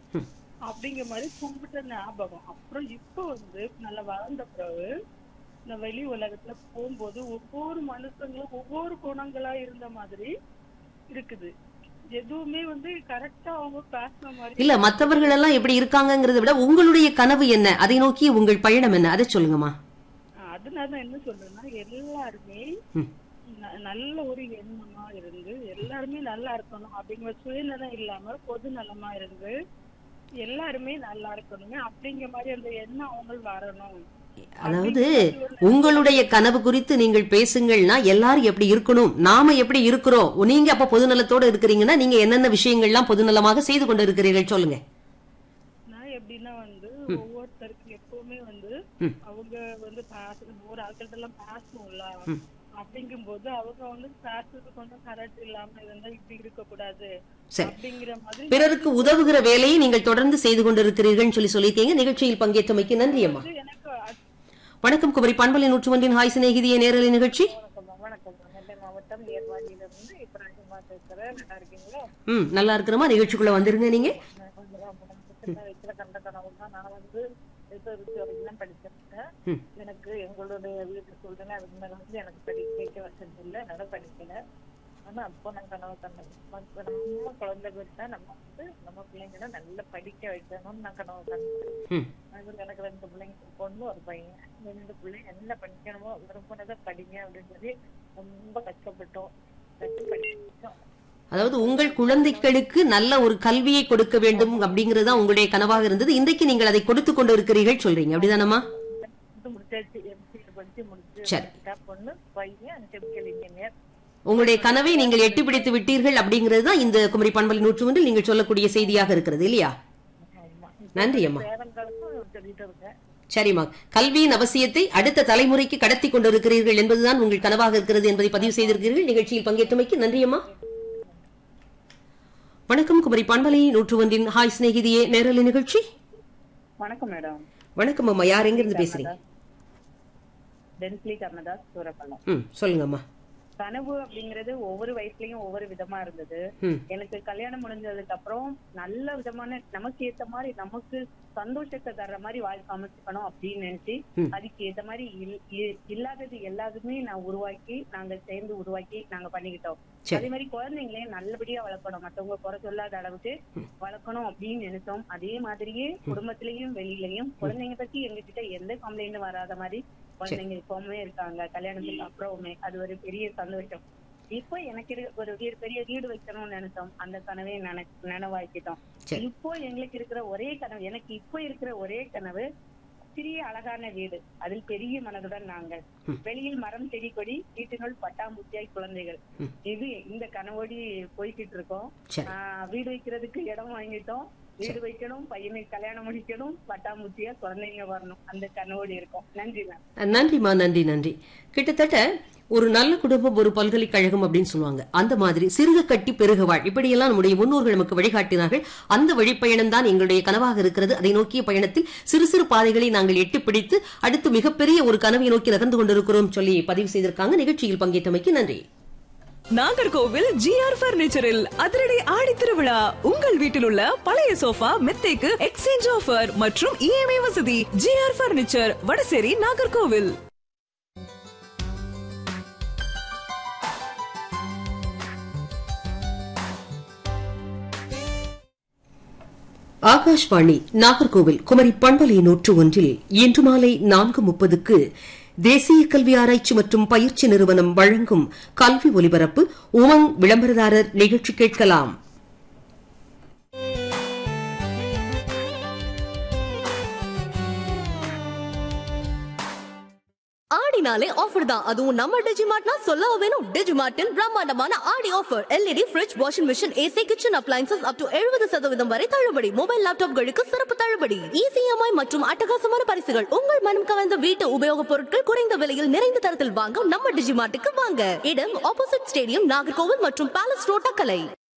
அப்படிங்கிற மாதிரி கும்பிட்ட ஞாபகம் அப்புறம் இப்போ வந்து நல்லா வளர்ந்த பிறகு இந்த வெளி உலகத்துல போகும்போது ஒவ்வொரு மனுஷங்களும் ஒவ்வொரு குணங்களா இருந்த மாதிரி இருக்குது எதுவுமே வந்து கரெக்டா அவங்க பேசின மாதிரி இல்ல மத்தவர்கள் எல்லாம் எப்படி இருக்காங்கங்கறத விட உங்களுடைய கனவு என்ன அதை நோக்கி உங்கள் பயணம் என்ன அதை சொல்லுங்கம்மா ஆஹ் அதனால நான் என்ன சொல்றேன்னா எல்லாருமே ம். ந- நல்ல ஒரு எண்ணமா இருந்து எல்லாருமே நல்லா இருக்கணும் அப்படிங்கிற சுயநலம் இல்லாம பொது நலமா இருந்து எல்லாருமே நல்லா இருக்கணுமே அப்படிங்கிற மாதிரி அந்த எண்ணம் அவங்க வரணும் அதாவது உங்களுடைய கனவு குறித்து நீங்கள் பேசுங்கள்னா எல்லாரும் எப்படி இருக்கணும் நாம எப்படி இருக்கிறோம் நீங்க அப்ப பொதுநலத்தோட இருக்கிறீங்கன்னா நீங்க என்னென்ன விஷயங்கள்லாம் பொதுநலமாக செய்து கொண்டு இருக்கிறீர்கள் சொல்லுங்க நான் எப்படின்னா வந்து ஒவ்வொருத்தருக்கும் எப்பவுமே வந்து ம். அவங்க வந்து பேசணும் ஒரு ஆட்கள்ட்ட எல்லாம் பேசணும்ல அப்படிங்கும்போது அவங்க வந்து பேசுறது கொஞ்சம் கரெக்ட் இல்லாம இருந்தா இப்படி இருக்க கூடாது சரி. அப்படிங்கிற மாதிரி பிறருக்கு உதவுகிற வேலையை நீங்கள் தொடர்ந்து செய்து கொண்டிருக்கிறீர்கள் சொல்லி சொல்லியிருக்கீங்க நிகழ்ச்சியில் பங்கேற்றமைக்கு நன்றி அம்மா வந்து எனக்கு அத்- வணக்கம் குமரி பண்பலை நூற்று ஒன்றின் ஹாய் சிநேகிதிய நேரலை நிகழ்ச்சி வணக்கம் வணக்கம் நெல்லை மாவட்டம் ஏர்வாடியில இருந்து இப்ராஹிமா பேசுறேன் நல்லா இருக்கீங்களா ம் நல்லா இருக்கிறமா நிகழ்ச்சிக்குள்ள வந்துருங்க நீங்க நான் கொஞ்சம் ரொம்ப சின்ன வயசுல கண்ட கனவு தான் நான் வந்து ரிசர்ச் வரைக்கும் தான் படிச்சிருக்கேன் ம். எனக்கு எங்களுடைய வீட்டு சூழ்நிலை அதுக்கு மேல வந்து எனக்கு படிக்க வைக்க வசதி இல்லை என்னால படிக்கல ஆனா அப்போ நான் கனவு கண்டது மத்த நம்ம குழந்தை பெற்றா நம்ம வந்து நம்ம பிள்ளைங்களை நல்லா படிக்க வைக்கணும்னு நான் கனவு கண்டேன் ம் அது எனக்கு ரெண்டு பிள்ளைங்க ஒரு பொண்ணு ஒரு பையன் ரெண்டு பிள்ளைங்க என்ன படிக்கணுமோ விரும்பினதை படிங்க அப்படின்னு சொல்லி ரொம்ப கஷ்டப்பட்டோம் கஷ்ட படிச்சோம் அதாவது உங்கள் குழந்தைகளுக்கு நல்ல ஒரு கல்வியை கொடுக்க வேண்டும் அப்படிங்கிறது தான் உங்களுடைய கனவாக இருந்தது இன்றைக்கு நீங்கள் அதை கொடுத்து கொண்டு இருக்கிறீர்கள் சொல்றீங்க அப்படிதானம்மா இது முடிச்சாச்சு எம்சிஏ படிச்சு முடிச்சு சரி. வந்துட்டா பொண்ணு பையன் கெமிக்கல் இன்ஜினியர் உங்களுடைய கனவை நீங்கள் எட்டி பிடித்து விட்டீர்கள் அப்படிங்கிறது தான் இந்த குமரி பண்பலை நூற்று ஒன்றில் நீங்கள் சொல்லக்கூடிய செய்தியாக இருக்கிறது இல்லையா ஆமா நன்றி அம்மா பேரங்களுக்கும் சொல்லிட்டு இருக்கேன் சரிம்மா கல்வியின் அவசியத்தை அடுத்த தலைமுறைக்கு கடத்தி கொண்டிருக்கிறீர்கள் என்பதுதான் உங்கள் கனவாக இருக்கிறது என்பதை பதிவு செய்திருக்கிறீர்கள் நிகழ்ச்சியில் பங்கேற்றமைக்கு நன்றி அம்மா வணக்கம் குமரி பண்பலை நூற்று ஒன்றின் ஹாய் சிநேகிதியே நேரலை நிகழ்ச்சி வணக்கம் மேடம் வணக்கம் அம்மா யார் எங்கிருந்து பேசுறீங்க டென்ஸ்லி கர்ணதாஸ் சூரப்பள்ளம் ம் சொல்லுங்க அம்மா கனவு அப்படிங்கறது ஒவ்வொரு வயசுலயும் ஒவ்வொரு விதமா இருந்தது ம் எனக்கு கல்யாணம் முடிஞ்சதுக்கு அப்புறம் நல்ல விதமான நமக்கு ஏத்த மாதிரி நமக்கு சந்தோஷத்தை தர்ற மாதிரி வாழ்க்கை அமைச்சுக்கணும் அப்படின்னு நினைச்சு ம். அதுக்கு ஏத்த மாதிரி இல்- இ- இல்லாதது எல்லாத்துக்குமே நான் உருவாக்கி நாங்க சேர்ந்து உருவாக்கி நாங்க பண்ணிக்கிட்டோம் சரி. அதே மாதிரி குழந்தைங்களையும் நல்லபடியா வளர்க்கணும் மத்தவங்க குறை சொல்லாத அளவுக்கு வளர்க்கணும் அப்படின்னு நினைச்சோம் அதே மாதிரியே குடும்பத்திலயும் வெளியிலயும் குழந்தைங்க பத்தி எங்க கிட்ட எந்த கம்ப்ளைண்டும் வராத மாதிரி குழந்தைங்க இப்பவுமே இருக்காங்க கல்யாணத்துக்கு அப்புறமே அது ஒரு பெரிய சந்தோஷம் இப்போ எனக்கு இரு- ஒரு வீடு பெரிய வீடு வைக்கணும்னு நினைச்சோம் அந்த கனவை நன நனவாக்கிட்டோம் சரி. இப்போ எங்களுக்கு இருக்கிற ஒரே கனவு எனக்கு இப்போ இருக்கிற ஒரே கனவு சிறிய அழகான வீடு அதில் பெரிய மனதுடன் நாங்கள் வெளியில் மரம் செடி கொடி வீட்டினுள் பட்டாம்பூச்சியாய் குழந்தைகள் இது இந்த கனவோடி போய்கிட்டு இருக்கோம் சரி ஆஹ் வீடு வைக்கிறதுக்கு இடம் வாங்கிட்டோம் வீடு வைக்கணும் பையனுக்கு கல்யாணம் முடிக்கணும் பட்டாம்பூச்சியா குழந்தைங்க வரணும் அந்த கனவோடி இருக்கும் நன்றி மேம் நன்றிம்மா நன்றி நன்றி கிட்டத்தட்ட ஒரு நல்ல குடும்பம் ஒரு பல்கலைக்கழகம் அப்படின்னு சொல்லுவாங்க அந்த மாதிரி சிறுக கட்டி பெருக வாழ் இப்படியெல்லாம் நம்முடைய முன்னோர்கள் நமக்கு வழிகாட்டினார்கள் அந்த வழிப்பயணம் தான் எங்களுடைய கனவாக இருக்கிறது அதை நோக்கிய பயணத்தில் சிறு சிறு பாதைகளை நாங்கள் எட்டி பிடித்து அடுத்து மிகப்பெரிய ஒரு கனவை நோக்கி நகர்ந்து கொண்டிருக்கிறோம் சொல்லி பதிவு செய்திருக்காங்க நிகழ்ச்சியில் பங்கேற்றமைக்கு நன்றி நாகர்கோவில் ஜிஆர் பர்னிச்சரில் அதிரடி ஆடி திருவிழா உங்கள் வீட்டில் உள்ள பழைய சோஃபா மெத்தைக்கு எக்ஸ்சேஞ்ச் ஆஃபர் மற்றும் இஎம்ஐ வசதி ஜிஆர் பர்னிச்சர் வடசேரி நாகர்கோவில் ஆகாஷ்வாணி நாகர்கோவில் குமரி பண்பலை நூற்று ஒன்றில் இன்று மாலை நான்கு முப்பதுக்கு தேசிய கல்வி ஆராய்ச்சி மற்றும் பயிற்சி நிறுவனம் வழங்கும் கல்வி ஒலிபரப்பு உமங் விளம்பரதாரர் நிகழ்ச்சி கேட்கலாம் ஆடினாலே ஆஃபர் தான் அதுவும் நம்ம டிஜிமார்ட்னா சொல்லவா வேணும் டிஜிமார்ட்டில் பிரம்மாண்டமான ஆடி offer LED fridge washing machine AC kitchen appliances up to எழுபது சதவீதம் வரை தள்ளுபடி மொபைல் லேப்டாப்களுக்கு சிறப்பு தள்ளுபடி இசிஎம்ஐ மற்றும் அட்டகாசமான பரிசுகள் உங்கள் மனம் கவர்ந்த வீட்டு உபயோகப் பொருட்கள் குறைந்த விலையில் நிறைந்த தரத்தில் வாங்க நம்ம டிஜிமார்ட்டுக்கு வாங்க இடம் ஆப்போசிட் ஸ்டேடியம் நாகர்கோவில் மற்றும் பேலஸ் ரோட்டா கலை